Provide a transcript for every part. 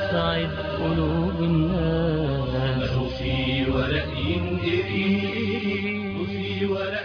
أسعد قلوب الناس في ورق إريد وفي ورق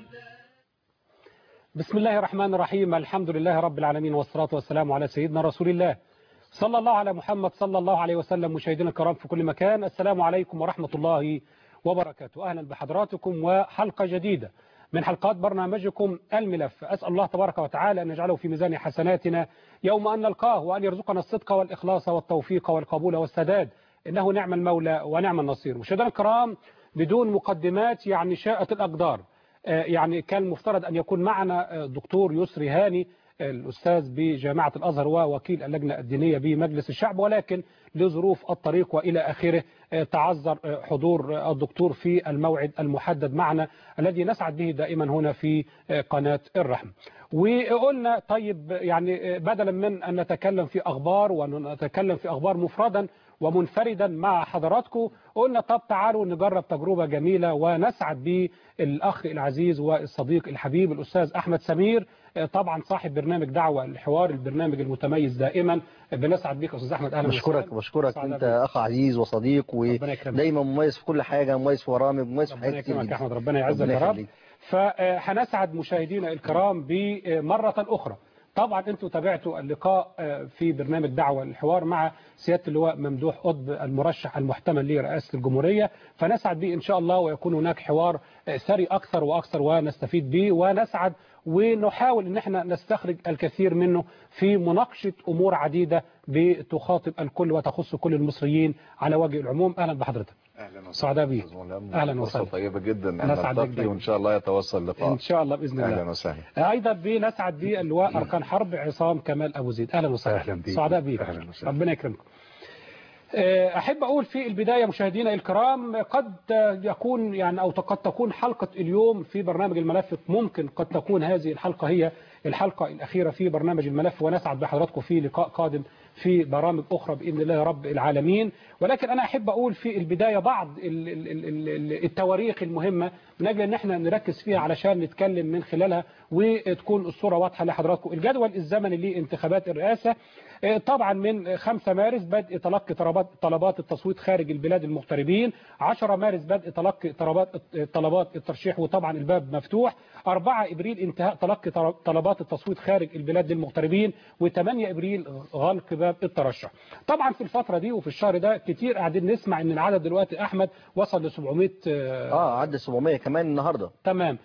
بسم الله الرحمن الرحيم الحمد لله رب العالمين والصلاة والسلام على سيدنا رسول الله صلى الله على محمد صلى الله عليه وسلم مشاهدينا الكرام في كل مكان السلام عليكم ورحمة الله وبركاته أهلا بحضراتكم وحلقة جديدة من حلقات برنامجكم الملف أسأل الله تبارك وتعالى أن يجعله في ميزان حسناتنا يوم أن نلقاه وأن يرزقنا الصدق والإخلاص والتوفيق والقبول والسداد إنه نعم المولى ونعم النصير مشاهدينا الكرام بدون مقدمات يعني شاءت الأقدار يعني كان المفترض أن يكون معنا دكتور يسري هاني الأستاذ بجامعة الأزهر ووكيل اللجنة الدينية بمجلس الشعب ولكن لظروف الطريق وإلى آخره تعذر حضور الدكتور في الموعد المحدد معنا الذي نسعد به دائما هنا في قناة الرحم وقلنا طيب يعني بدلا من أن نتكلم في أخبار ونتكلم في أخبار مفردا ومنفردا مع حضراتكم قلنا طب تعالوا نجرب تجربة جميلة ونسعد بالأخ العزيز والصديق الحبيب الأستاذ أحمد سمير طبعا صاحب برنامج دعوة الحوار البرنامج المتميز دائما بنسعد بك أستاذ أحمد أهلا بشكرك بشكرك أنت أخ عزيز وصديق ودايما مميز في كل حاجة مميز في برامج مميز في حاجات كتير ربنا أحمد ربنا يعزك يا رب فهنسعد مشاهدينا الكرام بمرة أخرى طبعا انتم تابعتوا اللقاء في برنامج دعوة الحوار مع سيادة اللواء ممدوح قطب المرشح المحتمل لرئاسة الجمهورية فنسعد به إن شاء الله ويكون هناك حوار ثري أكثر وأكثر ونستفيد به ونسعد ونحاول ان احنا نستخرج الكثير منه في مناقشة امور عديدة بتخاطب الكل وتخص كل المصريين على وجه العموم اهلا بحضرتك اهلا وسهلا سعداء بيك اهلا وسهلا طيبة جدا نسعد نلتقي وان شاء الله يتوصل لقاء ان شاء الله باذن الله اهلا وسهلا ايضا بنسعد باللواء اركان حرب عصام كمال ابو زيد اهلا وسهلا اهلا بيك سعداء بيك اهلا وسهلا ربنا يكرمكم أحب أقول في البداية مشاهدينا الكرام قد يكون يعني أو قد تكون حلقة اليوم في برنامج الملف ممكن قد تكون هذه الحلقة هي الحلقة الأخيرة في برنامج الملف ونسعد بحضراتكم في لقاء قادم في برامج أخرى بإذن الله رب العالمين ولكن أنا أحب أقول في البداية بعض التواريخ المهمة من أجل أن احنا نركز فيها علشان نتكلم من خلالها وتكون الصورة واضحة لحضراتكم الجدول الزمني لانتخابات الرئاسة طبعا من 5 مارس بدء تلقي طلبات التصويت خارج البلاد المغتربين 10 مارس بدء تلقي طلبات طلبات الترشيح وطبعا الباب مفتوح 4 ابريل انتهاء تلقي طلبات التصويت خارج البلاد للمغتربين و8 ابريل غلق باب الترشح طبعا في الفترة دي وفي الشهر ده كتير قاعدين نسمع ان العدد دلوقتي احمد وصل ل 700 اه عدى 700 كمان النهارده تمام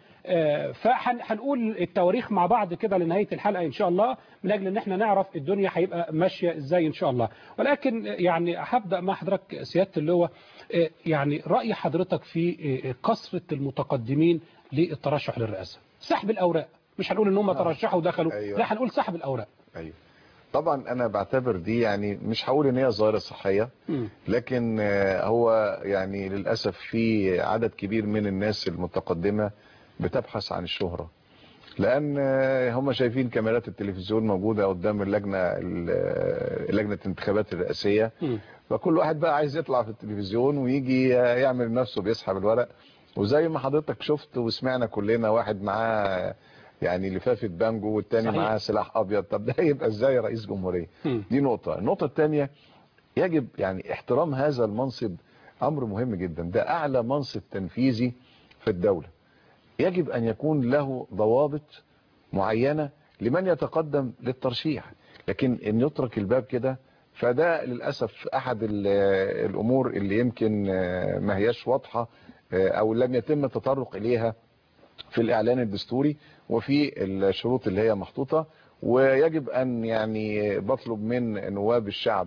فهنقول التواريخ مع بعض كده لنهاية الحلقة إن شاء الله من أجل أن احنا نعرف الدنيا هيبقى ماشية إزاي إن شاء الله ولكن يعني هبدأ مع حضرتك سيادة اللواء يعني رأي حضرتك في كثرة المتقدمين للترشح للرئاسة سحب الأوراق مش هنقول ان هم ترشحوا ودخلوا أيوة. لا هنقول سحب الأوراق ايوه طبعا انا بعتبر دي يعني مش هقول ان هي ظاهره صحيه م. لكن هو يعني للاسف في عدد كبير من الناس المتقدمه بتبحث عن الشهرة لان هم شايفين كاميرات التلفزيون موجودة قدام اللجنة لجنة الانتخابات الرئاسية م. فكل واحد بقى عايز يطلع في التلفزيون ويجي يعمل نفسه بيسحب الورق وزي ما حضرتك شفت وسمعنا كلنا واحد معاه يعني لفافة بانجو والتاني صحيح. معاه سلاح ابيض طب ده يبقى ازاي رئيس جمهورية م. دي نقطة النقطة الثانية يجب يعني احترام هذا المنصب امر مهم جدا ده اعلى منصب تنفيذي في الدولة يجب أن يكون له ضوابط معينة لمن يتقدم للترشيح لكن إن يترك الباب كده فده للأسف أحد الأمور اللي يمكن ما هياش واضحة أو لم يتم التطرق إليها في الإعلان الدستوري وفي الشروط اللي هي محطوطة ويجب أن يعني بطلب من نواب الشعب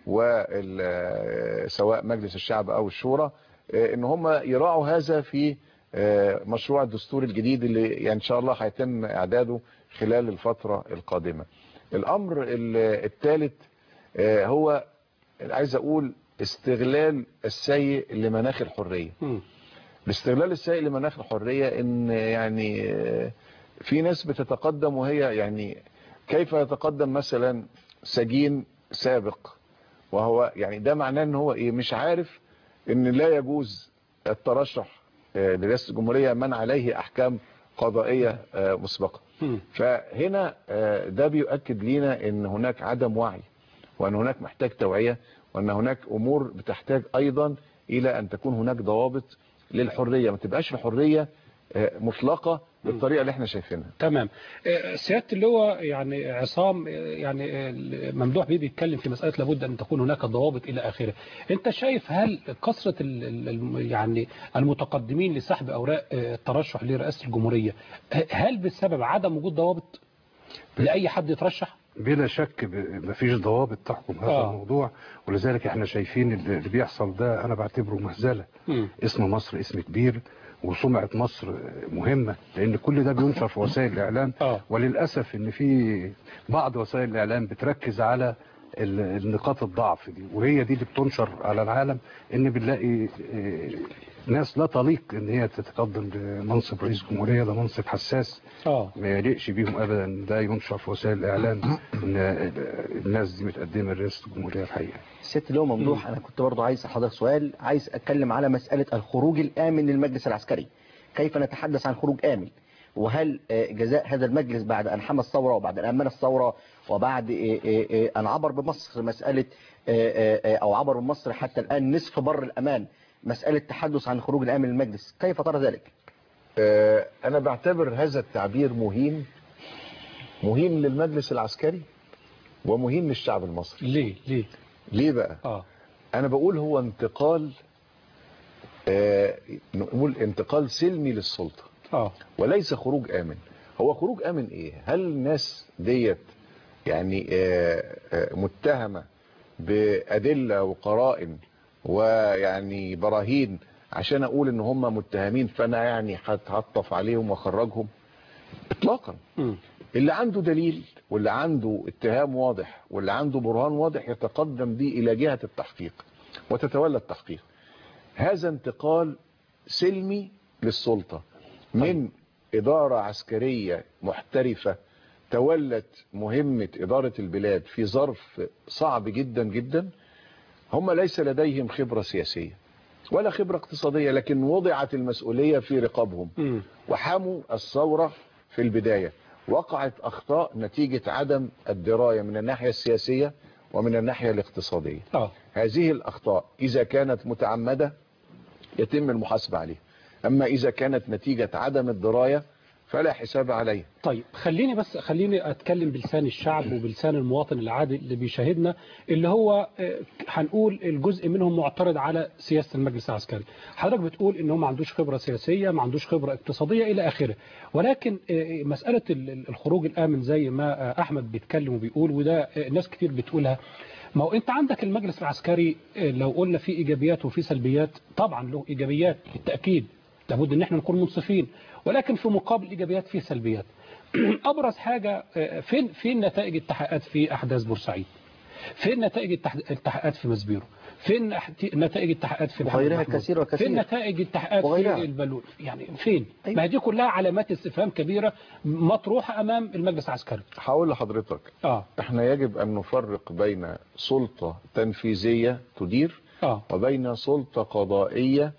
وسواء مجلس الشعب أو الشورى ان هم يراعوا هذا في مشروع الدستور الجديد اللي يعني ان شاء الله هيتم اعداده خلال الفترة القادمة الامر الثالث هو عايز اقول استغلال السيء لمناخ الحرية م. الاستغلال السيء لمناخ الحرية ان يعني في ناس بتتقدم وهي يعني كيف يتقدم مثلا سجين سابق وهو يعني ده معناه ان هو ايه مش عارف ان لا يجوز الترشح لرئاسة الجمهورية من عليه احكام قضائية مسبقة م. فهنا ده بيؤكد لنا ان هناك عدم وعي وأن هناك محتاج توعية وأن هناك أمور بتحتاج أيضا إلى أن تكون هناك ضوابط للحرية ما تبقاش الحرية آه، مطلقة بالطريقة اللي احنا شايفينها تمام آه، سياده اللي هو يعني عصام آه، يعني آه، ممدوح بيه بيتكلم في مساله لابد ان تكون هناك ضوابط الى اخره انت شايف هل كثره ال- ال- الم- يعني المتقدمين لسحب اوراق آه، الترشح لرئاسه الجمهوريه ه- هل بسبب عدم وجود ضوابط لاي حد يترشح بلا شك ب- مفيش ضوابط تحكم هذا آه. الموضوع ولذلك احنا شايفين اللي اللي بيحصل ده انا بعتبره مهزله مم. اسم مصر اسم كبير وسمعة مصر مهمة لأن كل ده بينشر في وسائل الإعلام آه. وللأسف إن في بعض وسائل الإعلام بتركز على ال- النقاط الضعف دي وهي دي اللي بتنشر على العالم إن بنلاقي آه، ناس لا تليق إن هي تتقدم لمنصب رئيس جمهورية ده منصب حساس اه ما يليقش بيهم ابدا ده ينشر في وسائل الاعلام ان الناس دي متقدمه لرئاسه الجمهوريه الحقيقه الست اللي هو ممدوح انا كنت برضو عايز حضرتك سؤال عايز اتكلم على مسألة الخروج الآمن للمجلس العسكري كيف نتحدث عن خروج آمن وهل آه، جزاء هذا المجلس بعد أن حمى الثورة وبعد أن أمن الثورة وبعد آه، آه، آه، أن عبر بمصر مسألة آه، آه، آه، أو عبر بمصر حتى الآن نصف بر الأمان مسألة تحدث عن خروج الآمن للمجلس كيف ترى ذلك؟ آه، أنا بعتبر هذا التعبير مهين مهين للمجلس العسكري ومهين للشعب المصري ليه ليه ليه بقى اه أنا بقول هو انتقال آه، نقول انتقال سلمي للسلطة اه وليس خروج آمن هو خروج آمن إيه هل الناس ديت يعني آه، آه، متهمة بأدلة وقرائن ويعني براهين عشان أقول إن هم متهمين فأنا يعني هتعطف عليهم وأخرجهم إطلاقا مم. اللي عنده دليل واللي عنده اتهام واضح واللي عنده برهان واضح يتقدم به إلى جهة التحقيق وتتولى التحقيق هذا انتقال سلمي للسلطة من إدارة عسكرية محترفة تولت مهمة إدارة البلاد في ظرف صعب جدا جدا هم ليس لديهم خبرة سياسية ولا خبرة اقتصادية لكن وضعت المسؤولية في رقابهم مم. وحموا الثورة في البداية وقعت أخطاء نتيجة عدم الدراية من الناحية السياسية ومن الناحية الاقتصادية اه هذه الأخطاء إذا كانت متعمدة يتم المحاسبة عليها أما إذا كانت نتيجة عدم الدراية فلا حساب عليها طيب خليني بس خليني اتكلم بلسان الشعب وبلسان المواطن العادي اللي بيشاهدنا اللي هو آه، هنقول الجزء منهم معترض على سياسه المجلس العسكري حضرتك بتقول ان هو ما عندوش خبره سياسيه ما عندوش خبره اقتصاديه الى اخره ولكن آه، مساله ال- ال- الخروج الامن زي ما آه، احمد بيتكلم وبيقول وده آه، ناس كتير بتقولها ما هو انت عندك المجلس العسكري آه، لو قلنا فيه ايجابيات وفيه سلبيات طبعا له ايجابيات بالتاكيد لابد ان احنا نكون منصفين ولكن في مقابل الايجابيات فيه سلبيات ابرز حاجه آه، فين فين نتائج التحقيقات في احداث بورسعيد فين نتائج التح- التحقيقات في مسبيرو فين أح- نتائج التحقيقات في محمد وغيرها محمود؟ كثير وكثير. فين نتائج التحقيقات وغيرها. في البالون يعني فين أيوة. ما هي دي كلها علامات استفهام كبيره مطروحه امام المجلس العسكري هقول لحضرتك اه احنا يجب أن نفرق بين سلطة تنفيذية تدير اه وبين سلطة قضائية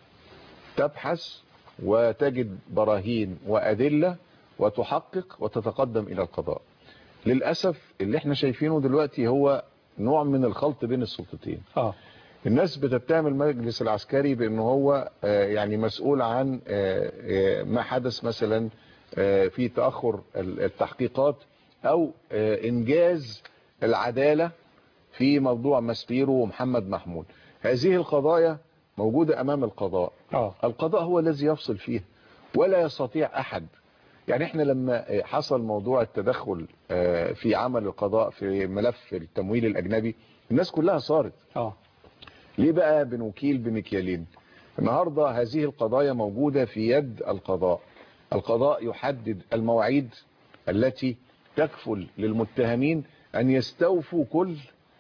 تبحث وتجد براهين وأدلة وتحقق وتتقدم إلى القضاء للأسف اللي احنا شايفينه دلوقتي هو نوع من الخلط بين السلطتين اه الناس بتتهم المجلس العسكري بأنه هو آه، يعني مسؤول عن آه، آه، ما حدث مثلا آه، في تأخر ال- التحقيقات أو آه، إنجاز العدالة في موضوع مسبيرو ومحمد محمود هذه القضايا موجودة أمام القضاء اه القضاء هو الذي يفصل فيها ولا يستطيع أحد يعني احنا لما حصل موضوع التدخل آه، في عمل القضاء في ملف التمويل الأجنبي الناس كلها صارت اه ليه بقى بنوكيل بمكيالين النهاردة هذه القضايا موجودة في يد القضاء القضاء يحدد المواعيد التي تكفل للمتهمين أن يستوفوا كل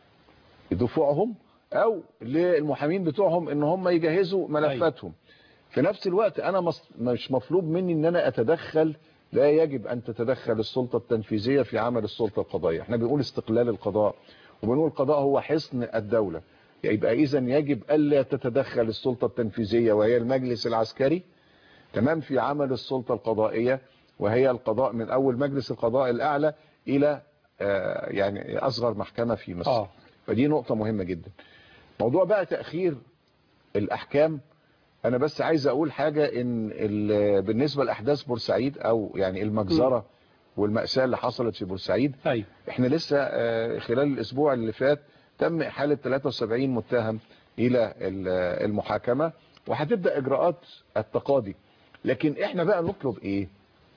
دفوعهم أو للمحامين بتوعهم أن هم يجهزوا ملفاتهم في نفس الوقت أنا مص- مش مطلوب مني أن أنا أتدخل لا يجب أن تتدخل السلطة التنفيذية في عمل السلطة القضائية احنا بنقول استقلال القضاء وبنقول القضاء هو حصن الدولة يبقى إذا يجب ألا تتدخل السلطة التنفيذية وهي المجلس العسكري تمام في عمل السلطة القضائية وهي القضاء من أول مجلس القضاء الأعلى إلى آه، يعني اصغر محكمة في مصر اه فدي نقطة مهمة جدا موضوع بقى تأخير الأحكام أنا بس عايز أقول حاجة إن ال- بالنسبة لأحداث بورسعيد أو يعني المجزرة والمأساة اللي حصلت في بورسعيد ايوه احنا لسه آه، خلال الأسبوع اللي فات تم إحالة 73 متهم إلى ال- المحاكمة وهتبدأ إجراءات التقاضي لكن احنا بقى نطلب إيه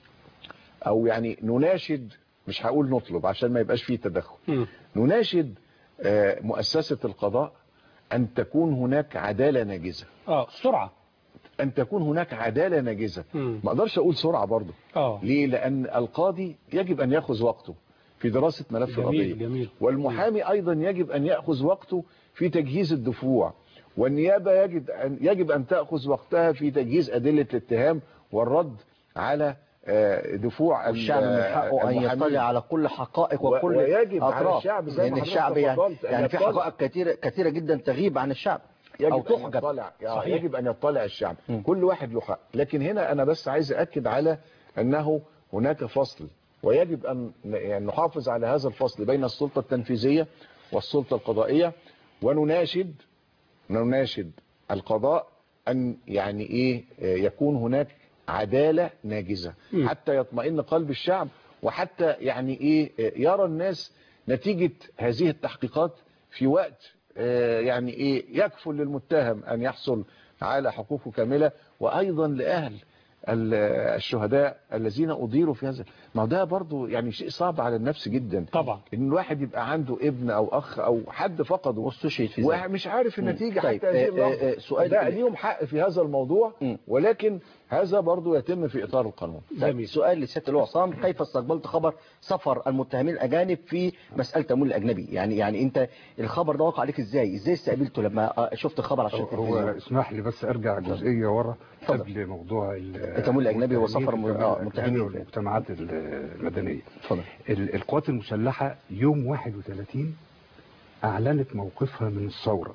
أو يعني نناشد مش هقول نطلب عشان ما يبقاش فيه تدخل مم. نناشد آه، مؤسسة القضاء أن تكون هناك عدالة ناجزة اه السرعه أن تكون هناك عدالة ناجزة مم. ما أقدرش أقول سرعة برضه اه ليه لأن القاضي يجب أن يأخذ وقته في دراسة ملف جميل القضية جميل والمحامي أيضا يجب أن يأخذ وقته في تجهيز الدفوع والنيابة يجب أن, يجب أن تأخذ وقتها في تجهيز أدلة الاتهام والرد على آه، دفوع ال- الشعب من حقه أن المحامين. يطلع على كل حقائق و- وكل ويجب على أطراف الشعب زي ما لأن حضرتك الشعب يعني, تفضلت أن يعني في يطلع. حقائق كثيرة كثيرة جدا تغيب عن الشعب يجب أو أن تحجب يطلع يعني صحيح. يجب أن يطلع الشعب م. كل واحد له حق لكن هنا أنا بس عايز أكد على أنه هناك فصل ويجب أن ن- يعني نحافظ على هذا الفصل بين السلطة التنفيذية والسلطة القضائية ونناشد نناشد القضاء أن يعني إيه آه، يكون هناك عدالة ناجزة م. حتى يطمئن قلب الشعب وحتى يعني إيه آه، يرى الناس نتيجة هذه التحقيقات في وقت آه، يعني إيه يكفل للمتهم أن يحصل على حقوقه كاملة وأيضا لأهل ال- الشهداء الذين أضيروا في هذا ما هو ده برضو يعني شيء صعب على النفس جدا طبعا ان الواحد يبقى عنده ابن او اخ او حد فقده واستشهد في ذلك ومش عارف النتيجة طيب، حتى هذه آه، اللحظة آه، آه، سؤال- ده ليهم حق في هذا الموضوع مم. ولكن هذا برضو يتم في اطار القانون جميل. طيب سؤال لسيادة اللواء عصام كيف استقبلت خبر سفر المتهمين الاجانب في مساله تمويل الاجنبي يعني يعني انت الخبر ده وقع عليك ازاي ازاي استقبلته لما آه، شفت الخبر على هو التلفزيون اسمح لي بس ارجع جزئيه ورا اتفضل. قبل موضوع ال- التمويل الأجنبي وسفر م- آه، متهمين. والمجتمعات المدنيه اتفضل ال- القوات المسلحه يوم 31 اعلنت موقفها من الثوره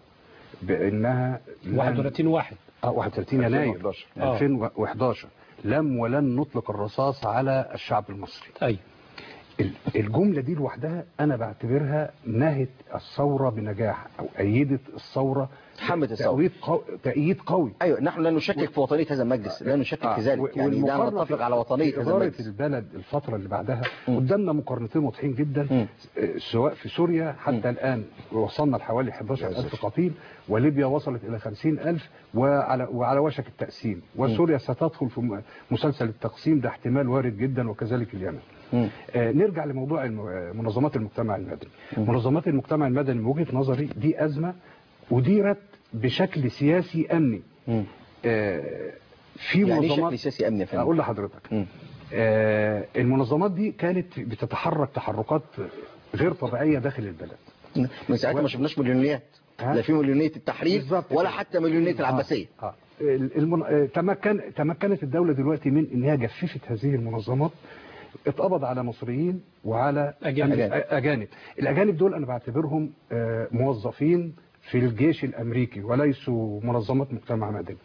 بانها لن- 31 واحد اه 31 يناير 2011. آه. 2011 لم ولن نطلق الرصاص على الشعب المصري ايوه ال- الجملة دي لوحدها أنا بعتبرها نهت الثورة بنجاح أو أيدت الثورة حمت الثورة. تأييد قوي, تأييد قوي ايوه نحن لا نشكك في وطنيه هذا المجلس لا نشكك آه، في و- ذلك يعني ده والمقارنة نتفق في- على وطنيه في هذا إدارة المجلس البلد الفترة اللي بعدها م. قدامنا مقارنتين واضحين جدا م. آه، سواء في سوريا حتى الآن وصلنا لحوالي 11000 قتيل وليبيا وصلت إلى 50000 وعلى وعلى وشك التقسيم وسوريا ستدخل في م- مسلسل التقسيم ده احتمال وارد جدا وكذلك اليمن مم. آه، نرجع لموضوع الم- آه، منظمات المجتمع المدني منظمات المجتمع المدني من وجهة نظري دي أزمة أديرت بشكل سياسي أمني مم. آه، في يعني ايه منظمات شكل سياسي امني يا فندم أقول لحضرتك مم. آه، المنظمات دي كانت بتتحرك تحركات غير طبيعية داخل البلد من ساعتها ما شفناش مليونيات ها؟ لا في مليونيه التحرير بالظبط ولا كده. حتى مليونيه العباسيه آه. آه. المن... آه، تمكن تمكنت الدولة دلوقتي من انها جففت هذه المنظمات اتقبض على مصريين وعلى أجانب. أجانب, أجانب. الأجانب دول أنا بعتبرهم آه، موظفين في الجيش الأمريكي وليسوا منظمات مجتمع مدني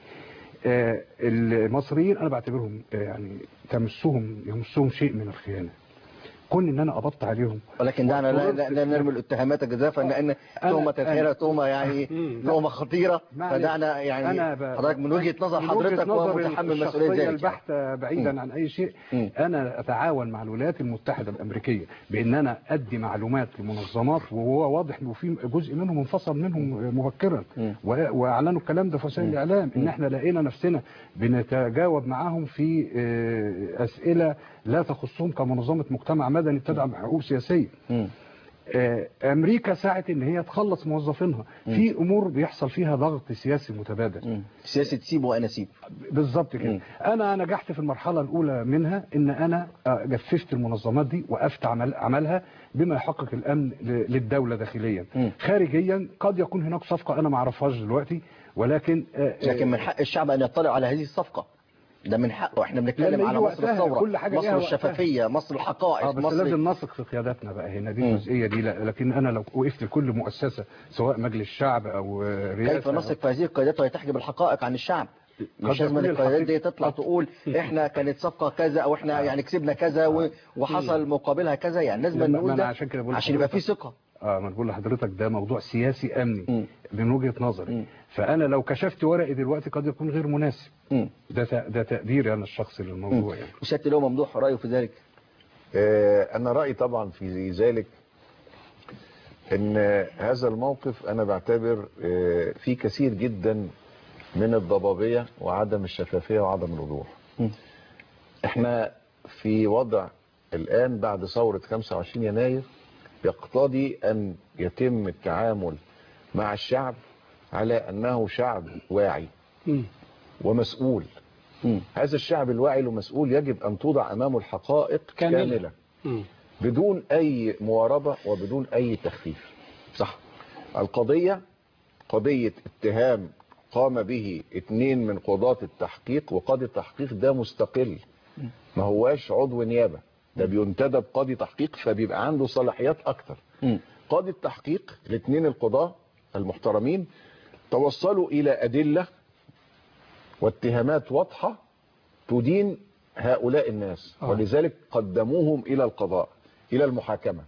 آه، المصريين أنا بعتبرهم آه، يعني تمسهم يمسهم شيء من الخيانة كون ان انا قبضت عليهم ولكن دعنا لا, لا, وفرضت- لا نرمي الاتهامات جزافا لان تهمه الخيانه تهمه يعني مم. تهمه خطيره معلش. فدعنا يعني أنا ب- حضرتك من وجهه نظر من وجهة حضرتك نظر ومتحمل مسؤوليه الشخصية ذلك يعني. البحتة بعيدا عن أي شيء مم. أنا أتعاون مع الولايات المتحدة الأمريكية بأن أنا أدي معلومات لمنظمات وهو واضح إنه في جزء منهم انفصل منهم مبكرا مم. و- وأعلنوا الكلام ده في وسائل الإعلام إن إحنا لقينا نفسنا بنتجاوب معاهم في آه، أسئلة لا تخصهم كمنظمة مجتمع مدني تدعم حقوق سياسية مم. آه، امريكا سعت ان هي تخلص موظفينها في امور بيحصل فيها ضغط سياسي متبادل مم. سياسه سيب وانا سيب بالظبط كده مم. انا نجحت في المرحله الاولى منها ان انا آه، جففت المنظمات دي وقفت عمل عملها بما يحقق الامن ل- للدوله داخليا مم. خارجيا قد يكون هناك صفقه انا ما اعرفهاش دلوقتي ولكن آه، آه، لكن من حق الشعب ان يطلع على هذه الصفقه ده من حقه احنا لما بنتكلم يجي على مصر وقتها، الثوره كل حاجة ليها مصر وقتها. الشفافيه مصر الحقائق اه بس مصر لازم نثق في قياداتنا بقى هنا دي مم. الجزئيه دي لا لكن انا لو وقفت لكل مؤسسه سواء مجلس الشعب او آه، رئاسه كيف نثق في هذه القيادات وهي تحجب الحقائق عن الشعب مش قد لازم يكون القيادات دي الحقيقة- تطلع تقول احنا كانت صفقه كذا او احنا يعني كسبنا كذا و- وحصل مقابلها كذا يعني لازم لما- ما نقول أنا ده عشان كده بقول عشان يبقى في لحضرتك- ثقه اه ما أنا بقول لحضرتك ده موضوع سياسي مم. امني من وجهه نظري مم. فانا لو كشفت ورقي دلوقتي قد يكون غير مناسب مم. ده ت- ده تقديري انا الشخصي للموضوع يعني وسياده اللواء ممدوح رايه في ذلك آه، انا رايي طبعا في ذلك ان هذا الموقف انا بعتبر آه، فيه كثير جدا من الضبابيه وعدم الشفافيه وعدم الوضوح مم. احنا في وضع الان بعد ثوره 25 يناير يقتضي ان يتم التعامل مع الشعب على انه شعب واعي مم. ومسؤول مم. هذا الشعب الواعي المسؤول يجب ان توضع امامه الحقائق كاملة. كامله مم. بدون اي مواربة وبدون اي تخفيف صح القضية قضية اتهام قام به اتنين من قضاة التحقيق وقاضي التحقيق ده مستقل ما هواش عضو نيابة ده بينتدب قاضي تحقيق فبيبقى عنده صلاحيات اكتر مم. قاضي التحقيق الاثنين القضاة المحترمين توصلوا الى ادلة واتهامات واضحة تدين هؤلاء الناس آه. ولذلك قدموهم الى القضاء الى المحاكمة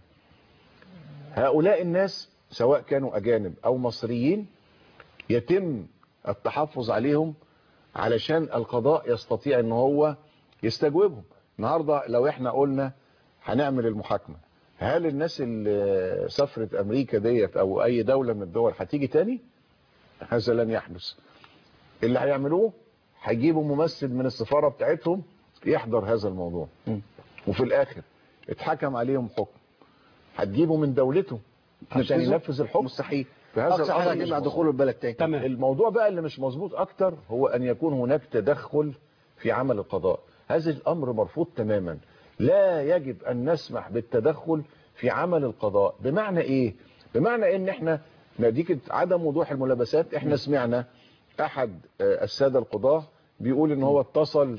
هؤلاء الناس سواء كانوا اجانب او مصريين يتم التحفظ عليهم علشان القضاء يستطيع ان هو يستجوبهم النهاردة لو احنا قلنا هنعمل المحاكمة هل الناس اللي سافرت امريكا ديت او اي دولة من الدول هتيجي تاني هذا لن يحدث اللي هيعملوه هيجيبوا ممثل من السفارة بتاعتهم يحضر هذا الموضوع مم. وفي الاخر اتحكم عليهم حكم هتجيبه من دولته عشان نفذه؟ ينفذ الحكم مستحيل فهذا اقصى الأمر حاجه مش هتمنع مظبوط. دخوله البلد تاني تمام الموضوع بقى اللي مش مظبوط اكتر هو ان يكون هناك تدخل في عمل القضاء هذا الامر مرفوض تماما لا يجب ان نسمح بالتدخل في عمل القضاء بمعنى ايه بمعنى ان احنا نتيجه عدم وضوح الملابسات احنا سمعنا احد آه، الساده القضاه بيقول ان هو اتصل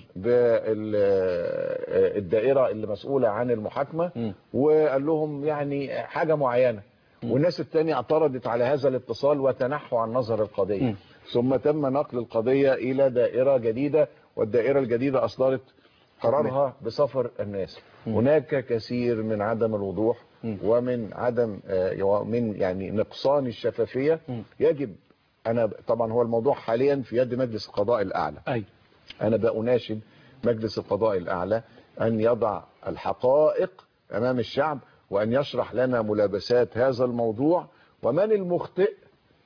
بالدائره اللي مسؤوله عن المحاكمه مم. وقال لهم يعني حاجه معينه والناس التانية اعترضت على هذا الاتصال وتنحوا عن نظر القضية مم. ثم تم نقل القضية إلى دائرة جديدة والدائرة الجديدة أصدرت قرارها بسفر الناس هناك كثير من عدم الوضوح مم. ومن عدم آه، ومن يعني نقصان الشفافية مم. يجب أنا طبعا هو الموضوع حاليا في يد مجلس القضاء الأعلى أي أنا بأناشد مجلس القضاء الأعلى أن يضع الحقائق أمام الشعب وأن يشرح لنا ملابسات هذا الموضوع ومن المخطئ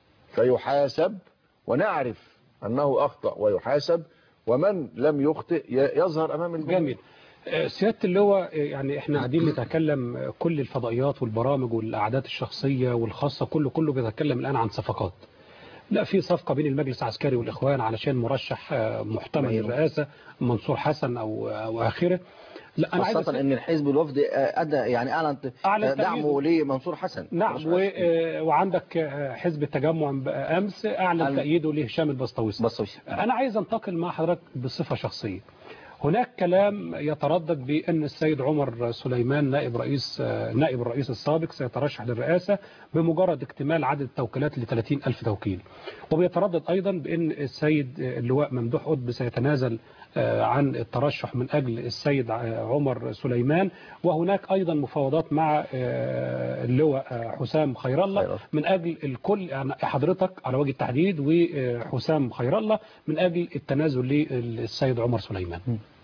فيحاسب ونعرف أنه أخطأ ويحاسب ومن لم يخطئ ي- يظهر أمام الجميع جميل آه، سيادة اللواء آه، يعني احنا قاعدين نتكلم آه، كل الفضائيات والبرامج والأعداد الشخصية والخاصة كله كله بيتكلم الآن عن صفقات لا في صفقة بين المجلس العسكري والإخوان علشان مرشح آه، محتمل أيوه. للرئاسة منصور حسن أو أو آخره لا أنا عايز خاصة أسأل- ان الحزب الوفد آه، ادى يعني اعلن أعلن دعمه لمنصور حسن نعم مش و... حسن. آه، وعندك آه، حزب التجمع أمس أعلن أعلن- تأييده لهشام البسطويسي بصوصي أنا عايز أنتقل مع حضرتك بصفة شخصية هناك كلام يتردد بأن السيد عمر سليمان نائب رئيس نائب الرئيس السابق سيترشح للرئاسة بمجرد اكتمال عدد التوكيلات ل 30 ألف توكيل وبيتردد أيضا بأن السيد اللواء ممدوح قطب سيتنازل عن الترشح من أجل السيد عمر سليمان وهناك أيضا مفاوضات مع اللواء حسام خير الله من أجل الكل يعني حضرتك على وجه التحديد وحسام خير الله من أجل التنازل للسيد عمر سليمان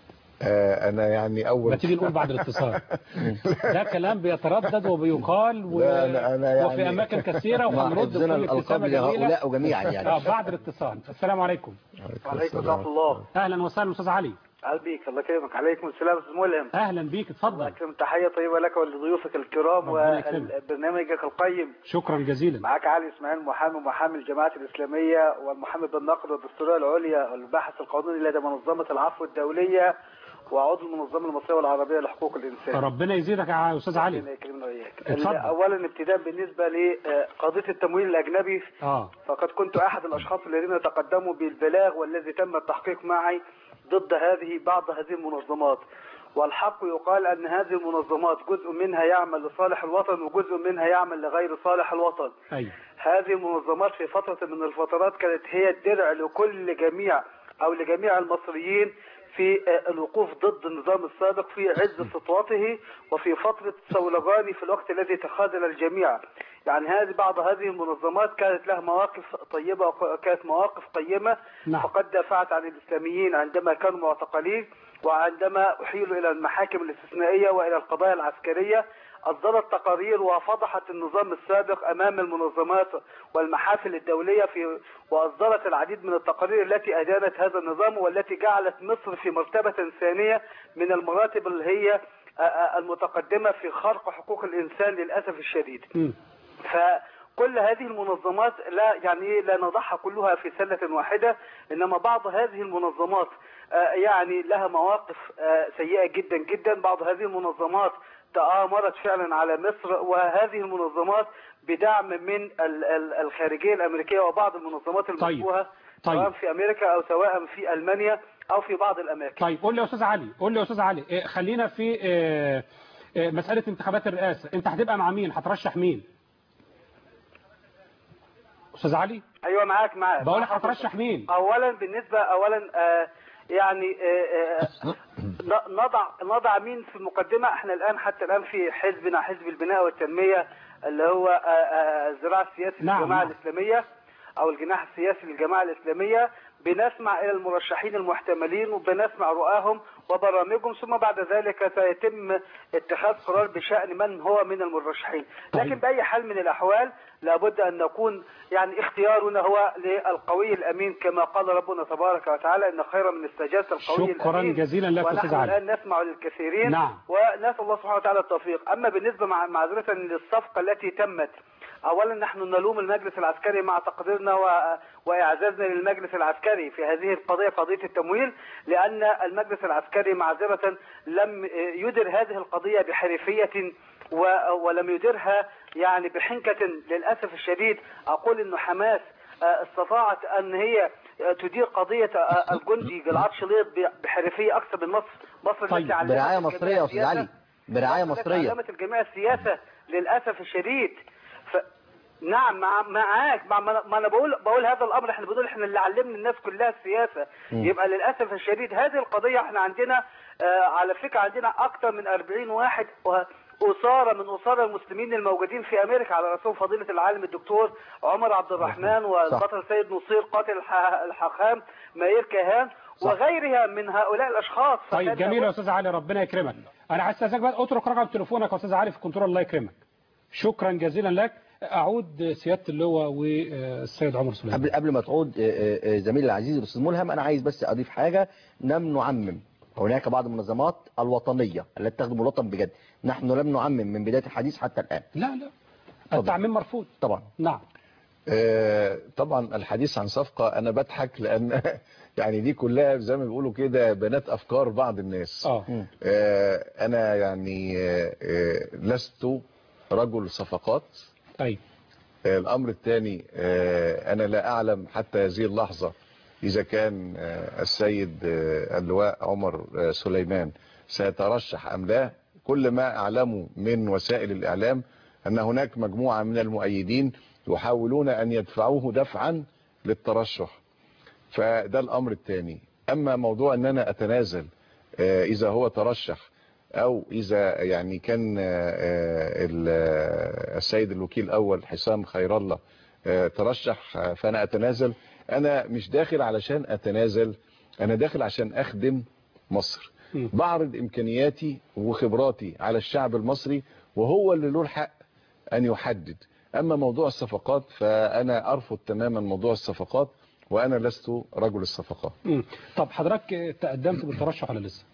آه انا يعني اول ما تيجي نقول بعد الاتصال ده كلام بيتردد وبيقال و... لا لا أنا يعني وفي اماكن كثيره مع وهنرد حفظنا بكل الالقاب ابتسامه جميله لهؤلاء جميعا يعني آه بعد الاتصال السلام عليكم وعليكم ورحمة الله اهلا وسهلا استاذ علي أهلا بيك الله يكرمك عليكم السلام أستاذ ملهم اهلا بيك الله اتفضل يكرم تحية طيبة لك ولضيوفك الكرام ربنا يكرمك. وبرنامجك القيم شكرا جزيلا معك علي اسماعيل محامي محامي الجماعة الإسلامية والمحامي بالنقد والدستورية العليا والباحث القانوني لدى منظمة العفو الدولية وعضو المنظمة المصرية والعربية لحقوق الإنسان ربنا يزيدك يا استاذ علي ربنا يكرمنا وإياك اتفضل. أولا ابتداء بالنسبة لقضية التمويل الأجنبي اه فقد كنت أحد الأشخاص الذين تقدموا بالبلاغ والذي تم التحقيق معي ضد هذه بعض هذه المنظمات والحق يقال أن هذه المنظمات جزء منها يعمل لصالح الوطن وجزء منها يعمل لغير صالح الوطن ايوه هذه المنظمات في فترة من الفترات كانت هي الدرع لكل جميع أو لجميع المصريين في آه، الوقوف ضد النظام السابق في عز سطوته وفي فترة صولجاني في الوقت الذي تخاذل الجميع يعني هذه بعض هذه المنظمات كانت لها مواقف طيبة وكانت مواقف قيمة نعم. فقد دافعت عن الإسلاميين عندما كانوا معتقلين وعندما أحيلوا إلى المحاكم الاستثنائية وإلى القضايا العسكرية أصدرت تقارير وفضحت النظام السابق أمام المنظمات والمحافل الدولية في وأصدرت العديد من التقارير التي أدانت هذا النظام والتي جعلت مصر في مرتبة ثانية من المراتب اللي هي آه، آه، المتقدمة في خرق حقوق الإنسان للأسف الشديد مم. فكل هذه المنظمات لا يعني إيه لا نضعها كلها في سلة واحدة إنما بعض هذه المنظمات آه، يعني لها مواقف آه، سيئة جدا جدا بعض هذه المنظمات تآمرت فعلا على مصر وهذه المنظمات بدعم من ال- ال- الخارجية الأمريكية وبعض المنظمات طيب. المشبوهة طيب. سواء في أمريكا أو سواء في ألمانيا أو في بعض الأماكن طيب قول لي يا استاذ علي قول لي يا استاذ علي إيه، خلينا في إيه، إيه، مسألة انتخابات الرئاسة انت هتبقى مع مين هترشح مين استاذ علي أيوة معاك معاك بقول لك هترشح مين اولا بالنسبه اولا آه يعني آه آه ن- نضع نضع مين في المقدمه احنا الان حتى الان في حزبنا حزب البناء والتنميه اللي هو آه، آه، الذراع السياسي نعم، للجماعه نعم. الاسلاميه او الجناح السياسي للجماعه الاسلاميه بنسمع الى المرشحين المحتملين وبنسمع رؤاهم وبرامجهم ثم بعد ذلك سيتم اتخاذ قرار بشان من هو من المرشحين لكن طيب. باي حال من الاحوال لابد ان نكون يعني اختيارنا هو للقوي الامين كما قال ربنا تبارك وتعالى ان خير من استجابه القوي شكراً الامين جزيلا لك ونحن أستاذ علي. الان نسمع للكثيرين نعم. ونسال الله سبحانه وتعالى التوفيق اما بالنسبه مع معذره للصفقه التي تمت اولا نحن نلوم المجلس العسكري مع تقديرنا و... واعزازنا للمجلس العسكري في هذه القضيه قضيه التمويل لان المجلس العسكري معذره لم يدر هذه القضيه بحرفيه و... ولم يدرها يعني بحنكه للاسف الشديد اقول انه حماس آه، استطاعت ان هي آه، تدير قضيه آه، الجندي جلعاد شليط ب- بحرفيه اكثر من مصر مصر طيب، التي علمت برعاية الجميع مصرية يا أستاذ السياسة. علي برعاية مصر التي مصرية علمت الجميع السياسه للاسف الشديد ف... نعم مع... معاك مع... ما أنا- ما انا بقول بقول هذا الامر احنا بنقول احنا اللي علمنا الناس كلها السياسه يبقى للاسف الشديد هذه القضيه احنا عندنا آه على فكره عندنا اكثر من 40 واحد و... أسارة من أسارة المسلمين الموجودين في أمريكا على رأسهم فضيلة العالم الدكتور عمر عبد الرحمن والبطل سيد نصير قاتل الح- الحاخام ماير كهان وغيرها من هؤلاء الأشخاص طيب فكان جميل يا استاذ علي ربنا يكرمك انا عايز استاذنك بقى اترك رقم تليفونك يا استاذ علي في الكنترول الله يكرمك شكرا جزيلا لك اعود سياده اللواء والسيد عمر سليمان قبل قبل ما تعود آه، آه، آه، زميلي العزيز الاستاذ ملهم انا عايز بس اضيف حاجه لم نعمم هناك بعض المنظمات الوطنيه التي تخدم الوطن بجد نحن لم نعمم من بدايه الحديث حتى الان لا لا التعميم مرفوض طبعا نعم آه، طبعا الحديث عن صفقة أنا بضحك لأن يعني دي كلها زي ما بيقولوا كده بنات أفكار بعض الناس اه آه، أنا يعني آه، آه، لست رجل صفقات طيب آه، الأمر الثاني آه، أنا لا أعلم حتى هذه اللحظة إذا كان آه، السيد آه، اللواء عمر آه، سليمان سيترشح أم لا كل ما أعلمه من وسائل الإعلام أن هناك مجموعة من المؤيدين يحاولون أن يدفعوه دفعا للترشح فده الأمر الثاني أما موضوع أن أنا أتنازل آه، إذا هو ترشح أو إذا يعني كان آه، آه، ال- آه، السيد الوكيل الأول حسام خير الله آه، ترشح آه، فأنا أتنازل أنا مش داخل علشان أتنازل أنا داخل عشان أخدم مصر م. بعرض إمكانياتي وخبراتي على الشعب المصري وهو اللي له الحق أن يحدد أما موضوع الصفقات فأنا أرفض تماما موضوع الصفقات وأنا لست رجل الصفقات مم. طب حضرتك تقدمت بالترشح ولا لسه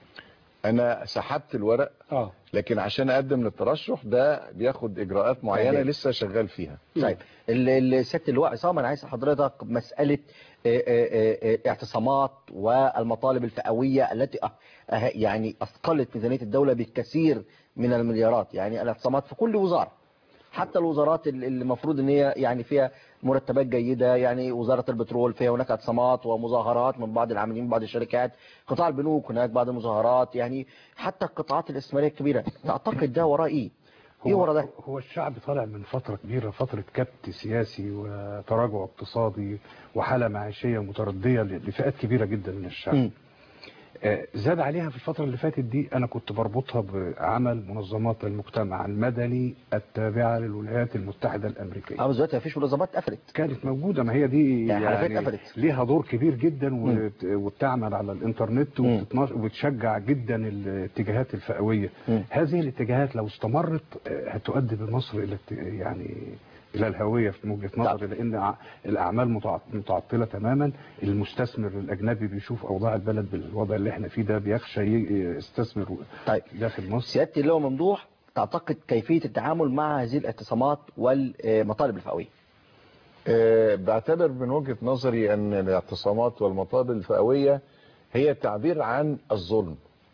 أنا سحبت الورق اه لكن عشان أقدم للترشح ده بياخد إجراءات معينة إعداد. لسه شغال فيها طيب ال- ال- سياده اللواء عصام انا عايز حضرتك مساله آه، آه، آه، آه، اعتصامات والمطالب الفئويه التي أه- أه- يعني اثقلت ميزانيه الدوله بالكثير من المليارات يعني الاعتصامات في كل وزاره حتى الوزارات ال- اللي المفروض ان هي يعني فيها مرتبات جيده يعني وزاره البترول فيها هناك اعتصامات ومظاهرات من بعض العاملين من بعض الشركات قطاع البنوك هناك بعض المظاهرات يعني حتى القطاعات الاستثماريه الكبيره تعتقد ده وراه ايه ايه ورا ده هو الشعب طالع من فترة كبيرة فترة كبت سياسي وتراجع اقتصادي وحالة معيشية متردية لفئات كبيرة جدا من الشعب مم. آه، زاد عليها في الفترة اللي فاتت دي أنا كنت بربطها بعمل منظمات المجتمع المدني التابعة للولايات المتحدة الأمريكية اه بس دلوقتي مفيش منظمات قفلت كانت موجودة ما هي دي يعني حلقات يعني قفلت. ليها دور كبير جدا وت- وبتعمل على الانترنت مم. وبتتناش- وبتشجع جدا الاتجاهات الفئوية مم. هذه الاتجاهات لو استمرت آه، هتؤدي بمصر الى الت- يعني الى الهويه في وجهه نظري لان ع- الاعمال متع- متعطله تماما المستثمر الاجنبي بيشوف اوضاع البلد بالوضع اللي احنا فيه ده بيخشى ي- يستثمر طيب داخل مصر سيادتي اللي هو ممدوح تعتقد كيفية التعامل مع هذه الاعتصامات والمطالب الفئوية آه، بعتبر من وجهة نظري أن الاعتصامات والمطالب الفئوية هي تعبير عن الظلم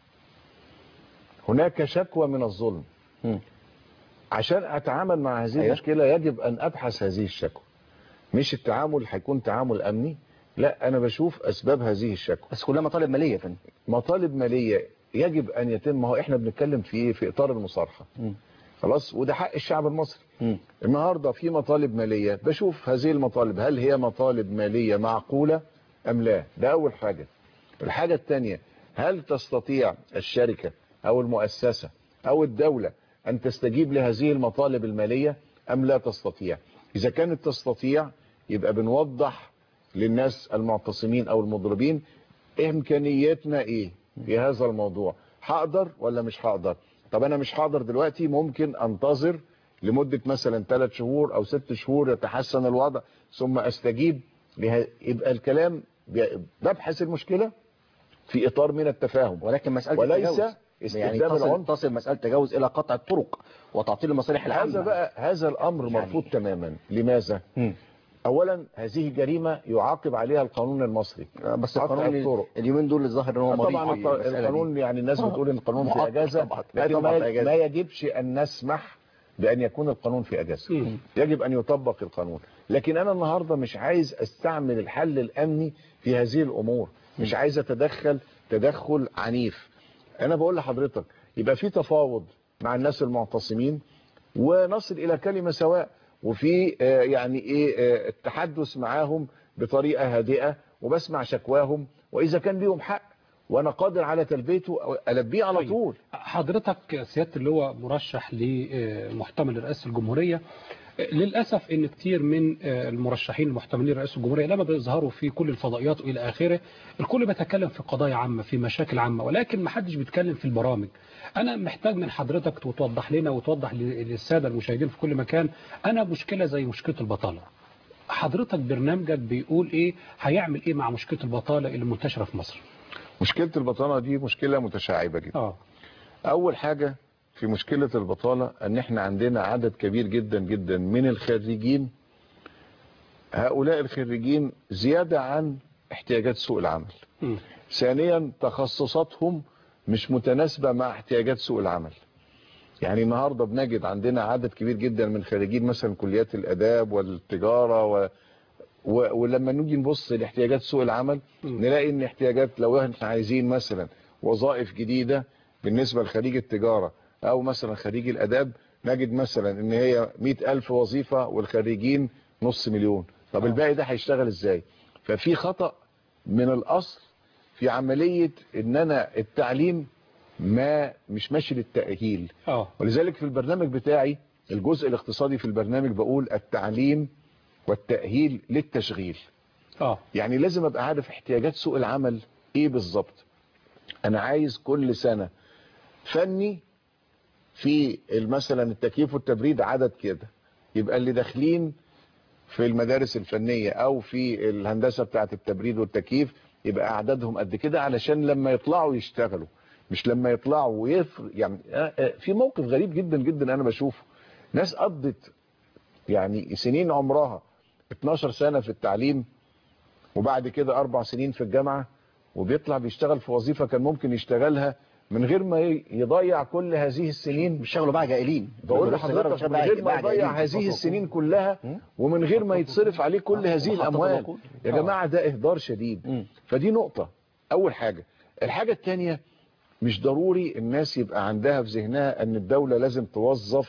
هناك شكوى من الظلم مم. عشان أتعامل مع هذه أيوة. المشكلة يجب أن أبحث هذه الشكوى مش التعامل هيكون تعامل أمني لا أنا بشوف أسباب هذه الشكوى بس كلها مطالب مالية يا فندم مطالب مالية يجب أن يتم ما هو إحنا بنتكلم في إيه؟ في إطار المصارحة مم. خلاص وده حق الشعب المصري مم. النهاردة في مطالب مالية بشوف هذه المطالب هل هي مطالب مالية معقولة أم لا ده أول حاجة الحاجة الثانية هل تستطيع الشركة أو المؤسسة أو الدولة أن تستجيب لهذه المطالب المالية أم لا تستطيع إذا كانت تستطيع يبقى بنوضح للناس المعتصمين أو المضربين إمكانياتنا إيه في هذا الموضوع هقدر ولا مش هقدر طب أنا مش هقدر دلوقتي ممكن أنتظر لمدة مثلا ثلاث شهور أو ست شهور يتحسن الوضع ثم أستجيب له... يبقى الكلام بي- ببحث المشكلة في إطار من التفاهم ولكن مسألة وليس التجاوز يعني استخدام تصل, العنف تصل مسألة التجاوز إلى قطع الطرق وتعطيل المصالح العامة هذا بقى هذا الأمر يعني- مرفوض تماما لماذا؟ مم. أولا هذه جريمة يعاقب عليها القانون المصري بس قطع القانون الطرق. اليومين دول الظاهر ان هو مريض طبعا في الط- المسألة دي. القانون يعني الناس بتقول ان القانون في مؤقت اجازه طبعاً. لا لكن طبعاً ما في أجازة. ما يجبش ان نسمح بان يكون القانون في اجازه مم. يجب ان يطبق القانون لكن انا النهارده مش عايز استعمل الحل الامني في هذه الامور مش عايز اتدخل تدخل عنيف انا بقول لحضرتك يبقى في تفاوض مع الناس المعتصمين ونصل الى كلمه سواء وفي آه، يعني ايه آه، التحدث معاهم بطريقه هادئه وبسمع شكواهم واذا كان ليهم حق وانا قادر على تلبيته أو البيه على طيب. طول حضرتك سيادة اللي هو مرشح لمحتمل لرئاسة الجمهورية للأسف ان كتير من المرشحين المحتملين لرئاسة الجمهورية لما بيظهروا في كل الفضائيات والى اخره الكل بيتكلم في قضايا عامة في مشاكل عامة ولكن ما حدش بيتكلم في البرامج انا محتاج من حضرتك توضح لنا وتوضح للسادة المشاهدين في كل مكان انا مشكلة زي مشكلة البطالة حضرتك برنامجك بيقول ايه هيعمل ايه مع مشكلة البطالة اللي منتشرة في مصر مشكله البطاله دي مشكله متشعبه جدا اه اول حاجة في مشكلة البطالة ان احنا عندنا عدد كبير جدا جدا من الخريجين هؤلاء الخريجين زيادة عن احتياجات سوق العمل مم. ثانيا تخصصاتهم مش متناسبة مع احتياجات سوق العمل يعني النهاردة بنجد عندنا عدد كبير جدا من خريجين مثلا كليات الاداب والتجارة و... و... ولما نيجي نبص لاحتياجات سوق العمل مم. نلاقي ان احتياجات لو احنا عايزين مثلا وظائف جديدة بالنسبة لخريج التجارة او مثلا خريج الاداب نجد مثلا ان هي مئة الف وظيفة والخريجين نص مليون طب آه. الباقي ده هيشتغل ازاي ففي خطأ من الاصل في عملية ان انا التعليم ما مش ماشي للتأهيل اه ولذلك في البرنامج بتاعي الجزء الاقتصادي في البرنامج بقول التعليم والتأهيل للتشغيل اه يعني لازم ابقى عارف احتياجات سوق العمل ايه بالظبط انا عايز كل سنة فني في مثلا التكييف والتبريد عدد كده يبقى اللي داخلين في المدارس الفنية او في الهندسة بتاعت التبريد والتكييف يبقى اعدادهم قد كده علشان لما يطلعوا يشتغلوا مش لما يطلعوا ويفر يعني آه، آه، في موقف غريب جدا جدا انا بشوفه ناس قضت يعني سنين عمرها 12 سنة في التعليم وبعد كده اربع سنين في الجامعة وبيطلع بيشتغل في وظيفة كان ممكن يشتغلها من غير ما ي- يضيع كل هذه السنين بيشتغلوا بقى جائلين بقول بيقولوا السيجارة لحضرتك مش من غير ما بقى يضيع جائلين. هذه السنين كلها ومن غير ما يتصرف عليه كل هذه وخطط الاموال العقود. يا جماعة ده اهدار شديد مم. فدي نقطة اول حاجة الحاجة الثانية مش ضروري الناس يبقى عندها في ذهنها ان الدولة لازم توظف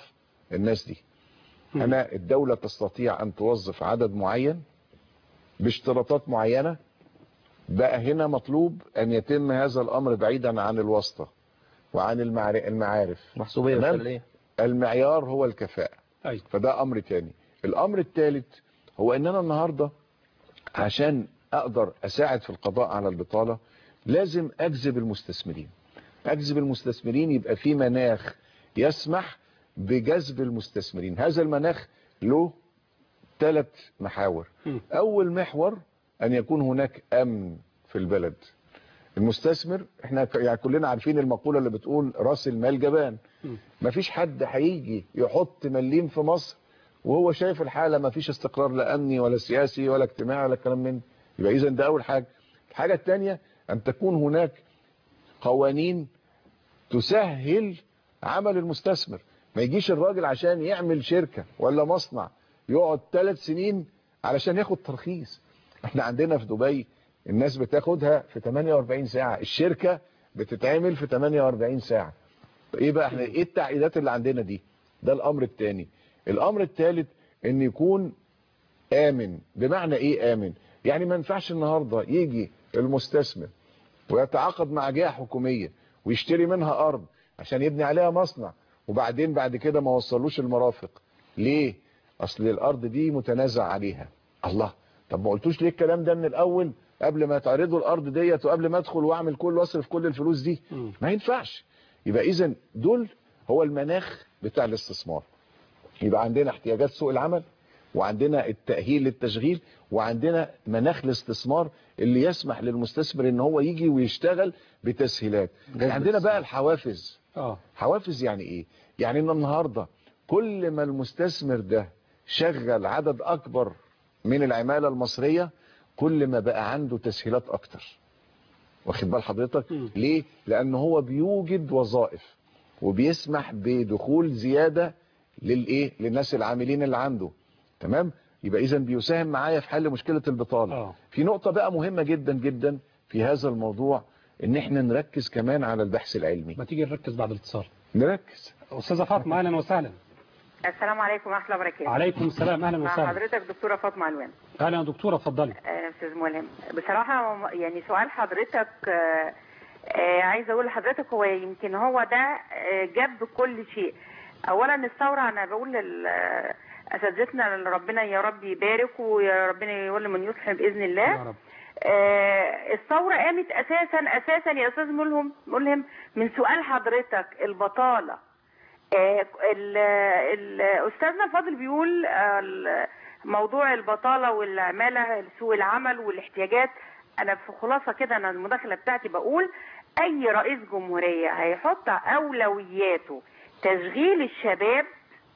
الناس دي انا الدولة تستطيع ان توظف عدد معين باشتراطات معينة بقى هنا مطلوب ان يتم هذا الامر بعيدا عن الواسطة وعن المعار- المعارف محسوبية تمام؟ وشلالية المعيار هو الكفاءة أيوة. فده امر تاني الامر الثالث هو ان انا النهاردة عشان اقدر اساعد في القضاء على البطالة لازم اجذب المستثمرين اجذب المستثمرين يبقى في مناخ يسمح بجذب المستثمرين هذا المناخ له ثلاث محاور م. اول محور ان يكون هناك امن في البلد المستثمر احنا ك- يعني كلنا عارفين المقولة اللي بتقول راس المال جبان م. مفيش حد هيجي يحط مليم في مصر وهو شايف الحالة مفيش استقرار لا امني ولا سياسي ولا اجتماعي ولا الكلام من ده. يبقى اذا ده اول حاجة الحاجة الثانية ان تكون هناك قوانين تسهل عمل المستثمر ما يجيش الراجل عشان يعمل شركة ولا مصنع يقعد ثلاث سنين علشان ياخد ترخيص احنا عندنا في دبي الناس بتاخدها في 48 ساعة الشركة بتتعمل في 48 ساعة ايه بقى احنا ايه التعقيدات اللي عندنا دي ده الامر الثاني الامر الثالث ان يكون امن بمعنى ايه امن يعني ما ينفعش النهاردة يجي المستثمر ويتعاقد مع جهة حكومية ويشتري منها ارض عشان يبني عليها مصنع وبعدين بعد كده ما وصلوش المرافق ليه اصل الارض دي متنازع عليها الله طب ما قلتوش ليه الكلام ده من الاول قبل ما تعرضوا الارض ديت وقبل ما ادخل واعمل كل واصرف كل الفلوس دي مم. ما ينفعش يبقى اذا دول هو المناخ بتاع الاستثمار يبقى عندنا احتياجات سوق العمل وعندنا التأهيل للتشغيل وعندنا مناخ الاستثمار اللي يسمح للمستثمر ان هو يجي ويشتغل بتسهيلات جذب عندنا بقى الحوافز اه حوافز يعني ايه يعني ان النهاردة كل ما المستثمر ده شغل عدد اكبر من العمالة المصرية كل ما بقى عنده تسهيلات اكتر واخد بال حضرتك مم. ليه لان هو بيوجد وظائف وبيسمح بدخول زيادة للايه للناس العاملين اللي عنده تمام يبقى اذا بيساهم معايا في حل مشكلة البطالة اه في نقطة بقى مهمة جدا جدا في هذا الموضوع ان احنا نركز كمان على البحث العلمي ما تيجي نركز بعد الاتصال نركز استاذه فاطمه اهلا وسهلا السلام عليكم ورحمه الله وبركاته عليكم السلام اهلا مع وسهلا حضرتك دكتوره فاطمه علوان اهلا يا دكتوره اتفضلي آه، استاذ ملهم بصراحه يعني سؤال حضرتك آه، آه، عايزه اقول لحضرتك هو يمكن هو ده آه، جاب كل شيء اولا الثوره انا بقول لل- آه، اساتذتنا اللي ربنا يا رب يبارك ويا ربنا يولي من يصلح باذن يا الله رب آه، الثورة قامت أساسا أساسا يا أستاذ ملهم ملهم من سؤال حضرتك البطالة آه، ال- ال- أستاذنا فاضل بيقول آه، ال- موضوع البطالة والعمالة سوق العمل والاحتياجات أنا في خلاصة كده أنا المداخلة بتاعتي بقول أي رئيس جمهورية هيحط أولوياته تشغيل الشباب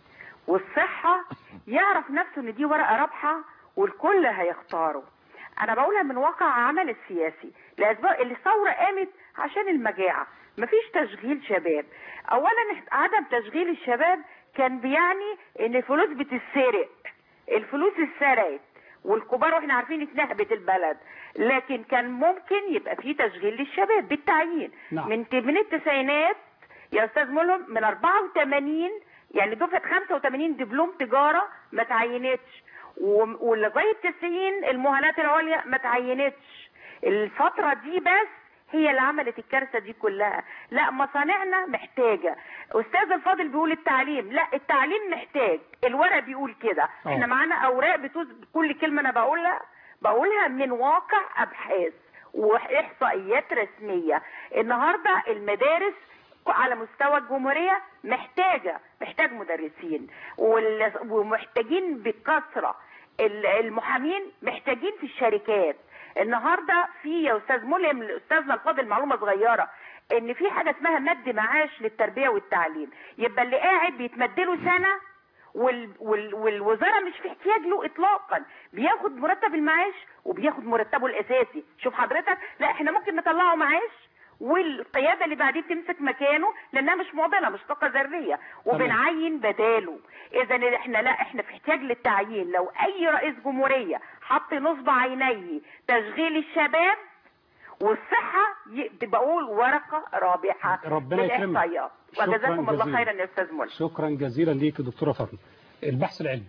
والصحة يعرف نفسه ان دي ورقة رابحة والكل هيختاره انا بقولها من واقع عمل السياسي لاسباب اللي الثورة قامت عشان المجاعة مفيش تشغيل شباب اولا احت- عدم تشغيل الشباب كان بيعني ان الفلوس بتتسرق الفلوس اتسرقت والكبار واحنا عارفين اتنهبت البلد لكن كان ممكن يبقى في تشغيل للشباب بالتعيين نعم. من من التسعينات يا استاذ ملهم من 84 يعني دفعه 85 دبلوم تجاره ما تعينتش و- ولغايه 90 المهنات العليا ما تعينتش الفتره دي بس هي اللي عملت الكارثه دي كلها لا مصانعنا محتاجه استاذ الفاضل بيقول التعليم لا التعليم محتاج الورق بيقول كده أه. احنا معانا اوراق بتثبت كل كلمه انا بقولها بقولها من واقع ابحاث واحصائيات رسميه النهارده المدارس على مستوى الجمهوريه محتاجه محتاج مدرسين وال- ومحتاجين بكثره ال- المحامين محتاجين في الشركات النهارده في يا استاذ ملهم لاستاذنا الفاضل معلومه صغيره ان في حاجه اسمها مد معاش للتربيه والتعليم يبقى اللي قاعد بيتمد له سنه وال وال والوزاره مش في احتياج له اطلاقا بياخد مرتب المعاش وبياخد مرتبه الاساسي شوف حضرتك لا احنا ممكن نطلعه معاش والقياده اللي بعديه تمسك مكانه لانها مش معضله مش طاقه ذريه وبنعين بداله اذا احنا لا احنا في احتياج للتعيين لو اي رئيس جمهوريه حط نصب عينيه تشغيل الشباب والصحه ي- بقول ورقه رابحه ربنا يكرمك. للاحصائيات شكراً وجزاكم الله جزيلاً. خيرا يا استاذ منى شكرا جزيلا ليك دكتورة فاطمة البحث العلمي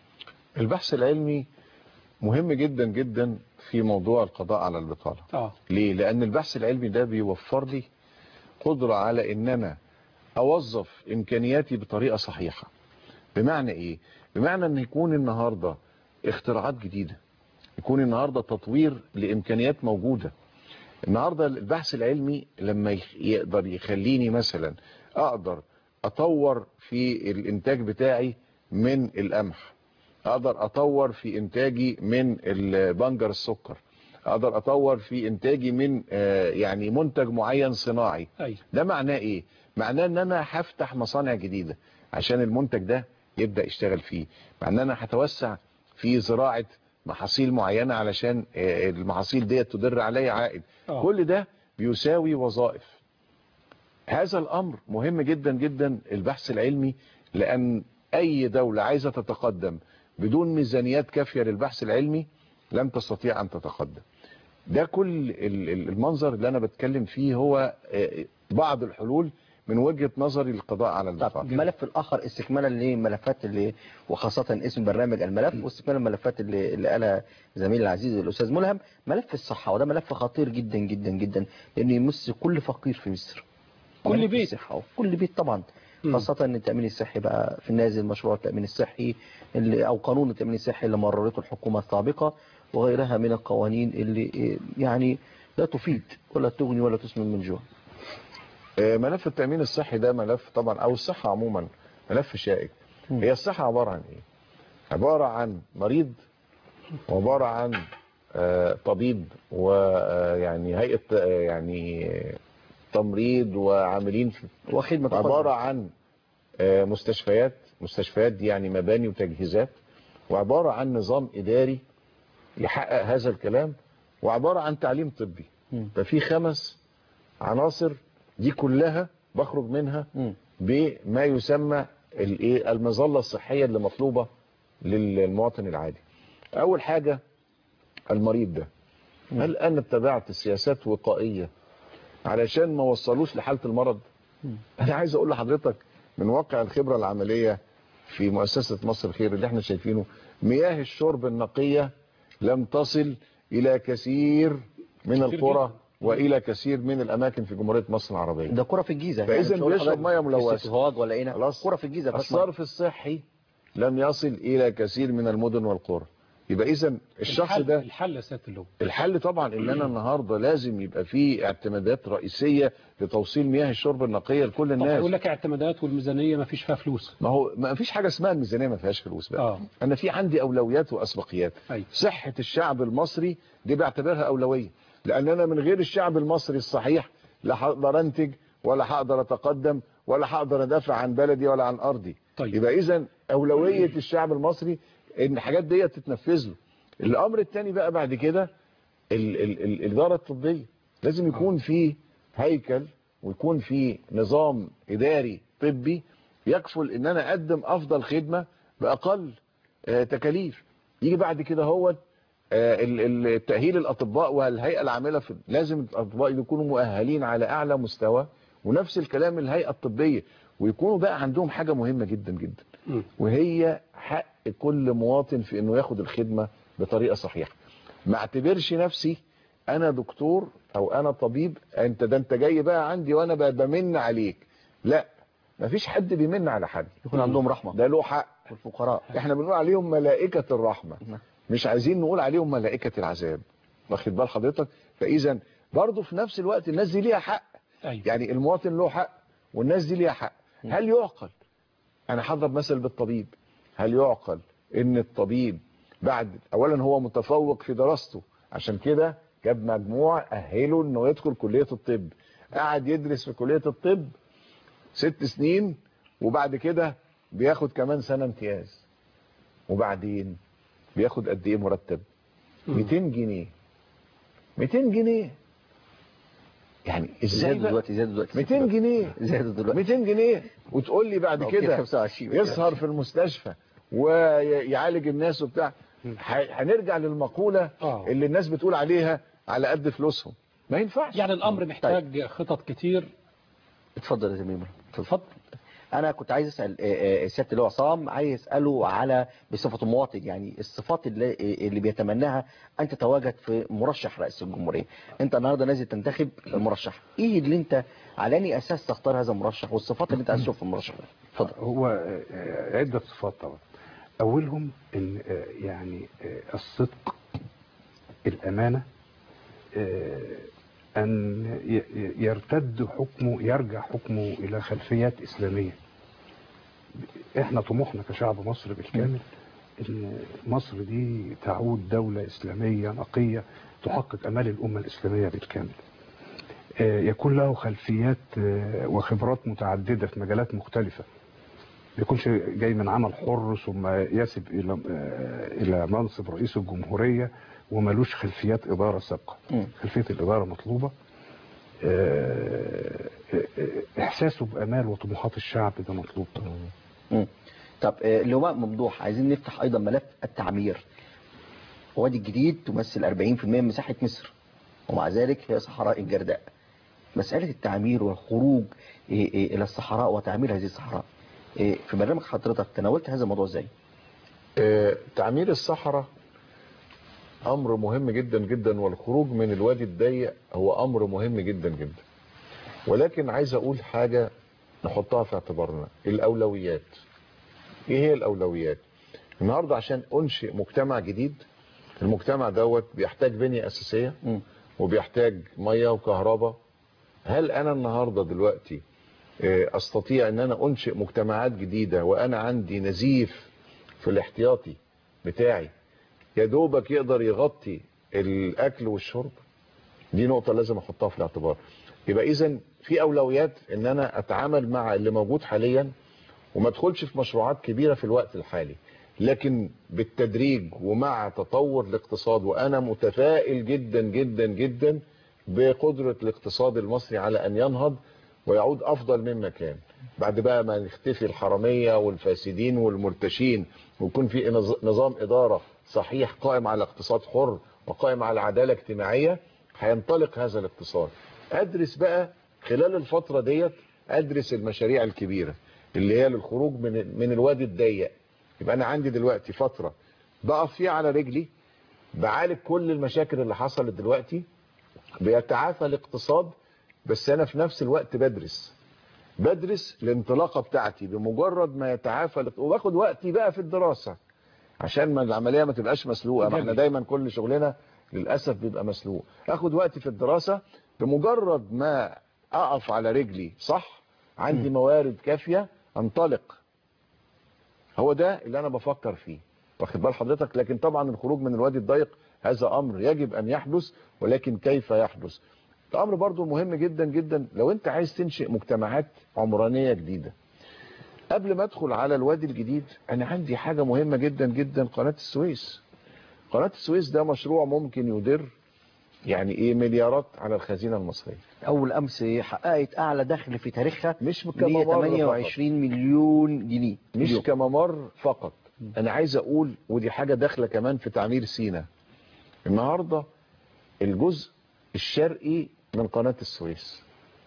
البحث العلمي مهم جدا جدا في موضوع القضاء على البطالة اه ليه؟ لأن البحث العلمي ده بيوفر لي قدرة على إن أنا أوظف إمكانياتي بطريقة صحيحة بمعنى إيه؟ بمعنى أن يكون النهاردة اختراعات جديدة يكون النهاردة تطوير لإمكانيات موجودة النهاردة البحث العلمي لما يخ- يقدر يخليني مثلا أقدر أطور في الإنتاج بتاعي من القمح اقدر اطور في انتاجي من البنجر السكر اقدر اطور في انتاجي من آه، يعني منتج معين صناعي ايوه ده معناه ايه معناه ان انا هفتح مصانع جديدة عشان المنتج ده يبدأ يشتغل فيه معناه ان انا هتوسع في زراعة محاصيل معينة علشان آه، المحاصيل ديت تدر علي عائد آه. كل ده بيساوي وظائف هذا الامر مهم جدا جدا البحث العلمي لان اي دولة عايزة تتقدم بدون ميزانيات كافية للبحث العلمي لن تستطيع ان تتقدم ده كل ال- ال- المنظر اللي انا بتكلم فيه هو آه، بعض الحلول من وجهة نظري للقضاء على طب البطالة الملف الاخر استكمالا لملفات اللي وخاصه اسم برنامج الملف واستكمالا الملفات اللي, اللي قالها زميلي العزيز الاستاذ ملهم ملف الصحه وده ملف خطير جدا جدا جدا لانه يمس كل فقير في مصر كل ملف بيت. الصحه كل بيت طبعا مم. خاصة ان التأمين الصحي بقى في النازل مشروع التأمين الصحي اللي او قانون التأمين الصحي اللي مررته الحكومة السابقة وغيرها من القوانين اللي إيه، يعني لا تفيد ولا تغني ولا تسمن من جوع آه، ملف التأمين الصحي ده ملف طبعا او الصحة عموما ملف شائك مم. هي الصحة عبارة عن ايه عبارة عن مريض وعبارة عن آه، طبيب ويعني هيئة آه، يعني تمريض وعاملين في وخدمة عبارة عن آه، مستشفيات مستشفيات دي يعني مباني وتجهيزات وعبارة عن نظام إداري يحقق هذا الكلام وعبارة عن تعليم طبي مم. ففي خمس عناصر دي كلها بخرج منها مم. بما يسمى الايه المظله الصحيه اللي مطلوبه للمواطن العادي اول حاجه المريض ده هل انا اتبعت سياسات وقائيه علشان ما وصلوش لحاله المرض انا عايز اقول لحضرتك من واقع الخبره العمليه في مؤسسه مصر الخير اللي احنا شايفينه مياه الشرب النقيه لم تصل الى كثير من كتير القرى جداً. والى كثير من الاماكن في جمهوريه مصر العربيه ده كرة في الجيزة فإذا مش هقول بيشرب لحضرتك مية ملوثة. في سوهاج ولا هنا خلاص. كرة في الجيزة فيهاش الصرف الصحي لم يصل الى كثير من المدن والقرى يبقى اذا الشخص الحل ده الحل يا سياده اللواء الحل طبعا ان انا النهارده لازم يبقى في اعتمادات رئيسيه لتوصيل مياه الشرب النقيه لكل طب الناس يقول لك اعتمادات والميزانيه ما فيش فيها فلوس ما هو ما فيش حاجه اسمها الميزانيه ما فيهاش فلوس بقى اه انا في عندي اولويات واسبقيات ايوه صحه الشعب المصري دي بعتبرها اولويه لان انا من غير الشعب المصري الصحيح لا هقدر انتج ولا هقدر اتقدم ولا هقدر ادافع عن بلدي ولا عن ارضي طيب يبقى اذا اولويه الشعب المصري ان الحاجات دي تتنفذ له الامر الثاني بقى بعد كده ال ال ال الاداره الطبيه لازم يكون في هيكل ويكون في نظام اداري طبي يكفل ان انا اقدم افضل خدمه باقل آه، تكاليف يجي بعد كده هو آه، ال- ال- التاهيل الاطباء والهيئه العامله في لازم الاطباء يكونوا مؤهلين على اعلى مستوى ونفس الكلام الهيئه الطبيه ويكونوا بقى عندهم حاجه مهمه جدا جدا مم. وهي حق كل مواطن في انه ياخد الخدمه بطريقه صحيحه ما اعتبرش نفسي انا دكتور او انا طبيب انت ده انت جاي بقى عندي وانا ب- بمن عليك لا مفيش حد بيمن على حد يكون عندهم رحمة ده له حق والفقراء احنا بنقول عليهم ملائكة الرحمة نعم. مش عايزين نقول عليهم ملائكة العذاب واخد بال حضرتك فاذا برضه في نفس الوقت الناس دي ليها حق ايوه يعني المواطن له حق والناس دي ليها حق هل يعقل انا هضرب مثل بالطبيب هل يعقل ان الطبيب بعد اولا هو متفوق في دراسته عشان كده جاب مجموع اهله انه يدخل كلية الطب قعد يدرس في كلية الطب ست سنين وبعد كده بياخد كمان سنة امتياز وبعدين بياخد قد ايه مرتب 200 جنيه 200 جنيه يعني ازاي زادوا بقى دلوقتي زادوا دلوقتي 200 جنيه زادوا دلوقتي 200 جنيه وتقول لي بعد أوكي، كده 25 يسهر في المستشفى ويعالج الناس وبتاع ح- هنرجع للمقولة آه. اللي الناس بتقول عليها على قد فلوسهم ما ينفعش يعني الامر محتاج خطط كتير اتفضل يا زميلي اتفضل انا كنت عايز اسال آه، آه، سياده اللواء عصام عايز اساله على بصفه مواطن يعني الصفات اللي, اللي بيتمناها ان تتواجد في مرشح رئيس الجمهوريه انت النهارده نازل تنتخب المرشح ايه اللي انت على اني اساس تختار هذا المرشح والصفات اللي انت عايز تشوفها في المرشح ده اتفضل هو آه، عدة صفات طبعا أولهم إن آه، يعني آه، الصدق الأمانة آه، أن ي- ي- يرتد حكمه يرجع حكمه إلى خلفيات إسلامية إحنا طموحنا كشعب مصر بالكامل إن مصر دي تعود دولة إسلامية نقية تحقق أمال الأمة الإسلامية بالكامل آه، يكون له خلفيات آه، وخبرات متعددة في مجالات مختلفة ما يكونش جاي من عمل حر ثم يسب الى آه، الى منصب رئيس الجمهوريه وملوش خلفيات اداره سابقه مم. خلفيه الاداره مطلوبه آه، آه، احساسه بامال وطموحات الشعب ده مطلوب طبعا مم. طب آه، اللواء ممدوح عايزين نفتح ايضا ملف التعمير وادي الجديد تمثل 40% من مساحه مصر ومع ذلك هي صحراء الجرداء مساله التعمير والخروج آه، آه، الى الصحراء وتعمير هذه الصحراء آه، في برنامج حضرتك تناولت هذا الموضوع ازاي آه، تعمير الصحراء امر مهم جدا جدا والخروج من الوادي الضيق هو امر مهم جدا جدا ولكن عايز اقول حاجة نحطها في اعتبارنا الاولويات ايه هي الاولويات النهاردة عشان انشئ مجتمع جديد المجتمع دوت بيحتاج بنية اساسية مم. وبيحتاج مية وكهرباء هل انا النهاردة دلوقتي آه، استطيع ان انا انشئ مجتمعات جديدة وانا عندي نزيف في الاحتياطي بتاعي يا دوبك يقدر يغطي الاكل والشرب دي نقطة لازم احطها في الاعتبار يبقى اذا في اولويات ان انا اتعامل مع اللي موجود حاليا وما ادخلش في مشروعات كبيرة في الوقت الحالي لكن بالتدريج ومع تطور الاقتصاد وانا متفائل جدا جدا جدا بقدرة الاقتصاد المصري على ان ينهض ويعود افضل مما كان بعد بقى ما نختفي الحرامية والفاسدين والمرتشين ويكون في نظ- نظام ادارة صحيح قائم على اقتصاد حر وقائم على عدالة اجتماعية هينطلق هذا الاقتصاد ادرس بقى خلال الفترة ديت ادرس المشاريع الكبيرة اللي هي للخروج من من الوادي الضيق يبقى انا عندي دلوقتي فترة بقف فيها على رجلي بعالج كل المشاكل اللي حصلت دلوقتي بيتعافى الاقتصاد بس انا في نفس الوقت بدرس بدرس الانطلاقة بتاعتي بمجرد ما يتعافى الاق- وباخد وقتي بقى في الدراسة عشان ما العملية ما تبقاش مسلوقة ما احنا جميل. دايما كل شغلنا للأسف بيبقى مسلوق اخد وقتي في الدراسة بمجرد ما اقف على رجلي صح عندي موارد كافية انطلق هو ده اللي انا بفكر فيه واخد بال حضرتك لكن طبعا الخروج من الوادي الضيق هذا امر يجب ان يحدث ولكن كيف يحدث الامر برضو مهم جدا جدا لو انت عايز تنشئ مجتمعات عمرانية جديدة قبل ما ادخل على الوادي الجديد انا عندي حاجة مهمة جدا جدا قناة السويس قناة السويس ده مشروع ممكن يدر يعني ايه مليارات على الخزينة المصرية اول امس حققت اعلى دخل في تاريخها مش ل كممر فقط 28 مليون جنيه مش مليون. كممر فقط انا عايز اقول ودي حاجة داخلة كمان في تعمير سينا النهاردة الجزء الشرقي من قناة السويس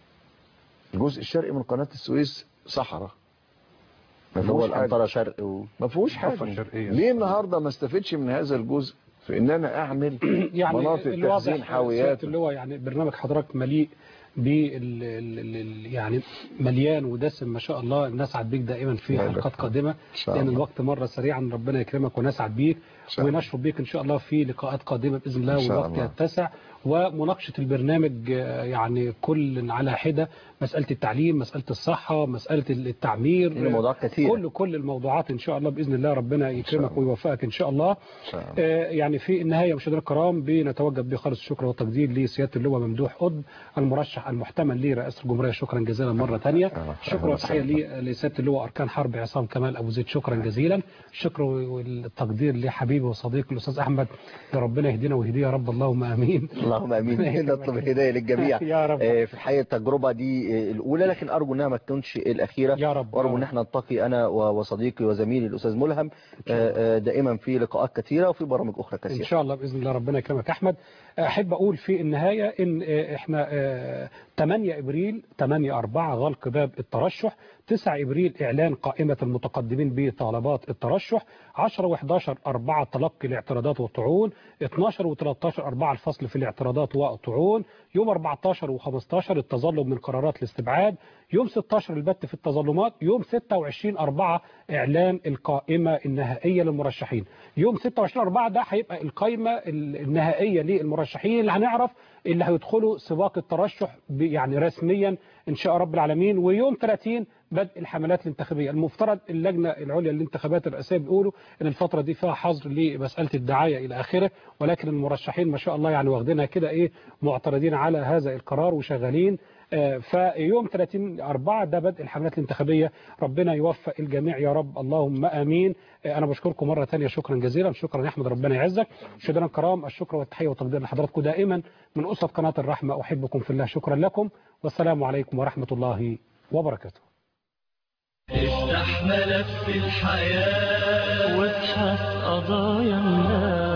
الجزء الشرقي من قناة السويس صحراء ما اللي هو فيهوش حاجة الانطره شرق و... ما فيهوش الضفة حاجة الشرقية. ليه النهاردة ما استفدش من هذا الجزء في ان انا اعمل يعني مناطق الواضح تخزين حاويات سيادة اللي هو يعني برنامج حضرتك مليء بال ال- ال- ال- يعني مليان ودسم ما شاء الله نسعد بيك دائما في الله حلقات يبارك قادمة شاء لأن الله. الوقت مرة سريعا ربنا يكرمك ونسعد بيك شاء الله. ونشرب بيك إن شاء الله في لقاءات قادمة بإذن الله إن شاء والوقت الله. يتسع ومناقشة البرنامج آه، يعني كل على حدة مسألة التعليم مسألة الصحة مسألة التعمير هنا موضوعات كثيرة. كل كل الموضوعات إن شاء الله بإذن الله ربنا يكرمك الله. ويوفقك إن شاء الله إن شاء الله. آه، يعني في النهاية مشاهدينا الكرام بنتوجه بخالص الشكر والتقدير لسيادة اللواء ممدوح قطب المرشح المحتمل لرئاسة الجمهورية شكرا جزيلا مرة ثانية أهلا شكرا وتحية وسهلا. لي- لسيادة اللواء أركان حرب عصام كمال أبو زيد شكرا جزيلا شكرا والتقدير لحبيبي وحبيبي وصديقي الاستاذ احمد يا ربنا يهدينا ويهديه يا رب اللهم امين اللهم امين نطلب الهدايه للجميع يا رب. آه، في الحقيقه التجربه دي آه، الاولى لكن ارجو انها ما تكونش الاخيره يا رب. وارجو ان احنا نلتقي انا و- وصديقي وزميلي الاستاذ ملهم آه، آه، دائما في لقاءات كثيره وفي برامج اخرى ان كثيره شاء الله باذن الله ربنا يكرمك يا احمد احب اقول في النهايه ان آه، احنا آه، 8 ابريل 8 4 غلق باب الترشح 9 ابريل اعلان قائمه المتقدمين بطلبات الترشح 10 و11 4 تلقي الاعتراضات والطعون 12 و13 4 الفصل في الاعتراضات والطعون يوم 14 و15 التظلم من قرارات الاستبعاد يوم 16 البت في التظلمات يوم 26 4 اعلان القائمه النهائيه للمرشحين يوم 26 4 ده هيبقى القائمه النهائيه للمرشحين اللي هنعرف اللي هيدخلوا سباق الترشح ب- يعني رسميا ان شاء رب العالمين ويوم 30 بدء الحملات الانتخابيه المفترض اللجنه العليا للانتخابات الرئاسيه بيقولوا ان الفتره دي فيها حظر لمساله الدعايه الى اخره ولكن المرشحين ما شاء الله يعني واخدينها كده ايه معترضين على هذا القرار وشغالين آه، فيوم 30 4 ده بدء الحملات الانتخابيه ربنا يوفق الجميع يا رب اللهم امين آه، انا بشكركم مره ثانيه شكرا جزيلا شكرا يا احمد ربنا يعزك مشاهدينا الكرام الشكر والتحيه والتقدير لحضراتكم دائما من اسره قناه الرحمه احبكم في الله شكرا لكم والسلام عليكم ورحمه الله وبركاته افتح ملف الحياة وابحث قضايا الناس